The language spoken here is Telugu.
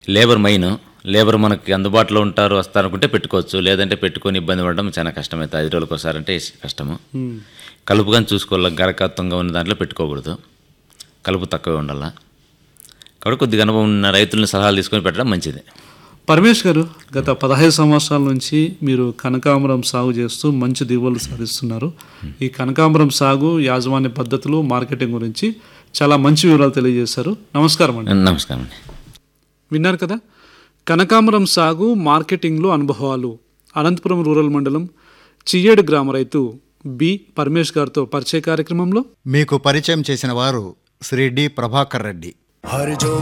లేబర్ మెయిన్ లేబర్ మనకి అందుబాటులో ఉంటారు వస్తారనుకుంటే పెట్టుకోవచ్చు లేదంటే పెట్టుకొని ఇబ్బంది పడడం చాలా కష్టమవుతుంది ఐదు రోజులకు ఒకసారి అంటే కష్టము కలుపు కానీ చూసుకోవాలి గరకత్వంగా ఉన్న దాంట్లో పెట్టుకోకూడదు కలుపు తక్కువే ఉండాల కాబట్టి కొద్దిగా అనుభవం ఉన్న రైతులను సలహాలు తీసుకొని పెట్టడం మంచిది పరమేష్ గారు గత పదహైదు సంవత్సరాల నుంచి మీరు కనకాంబరం సాగు చేస్తూ మంచి దిగుబడులు సాధిస్తున్నారు ఈ కనకాంబరం సాగు యాజమాన్య పద్ధతులు మార్కెటింగ్ గురించి చాలా మంచి వివరాలు తెలియజేశారు నమస్కారం అండి నమస్కారం అండి విన్నారు కదా కనకాంబరం సాగు మార్కెటింగ్లో అనుభవాలు అనంతపురం రూరల్ మండలం చియ్యేడు గ్రామ రైతు బి పరమేష్ గారితో పరిచయ కార్యక్రమంలో మీకు పరిచయం చేసిన వారు శ్రీ డి ప్రభాకర్ రెడ్డి हर जो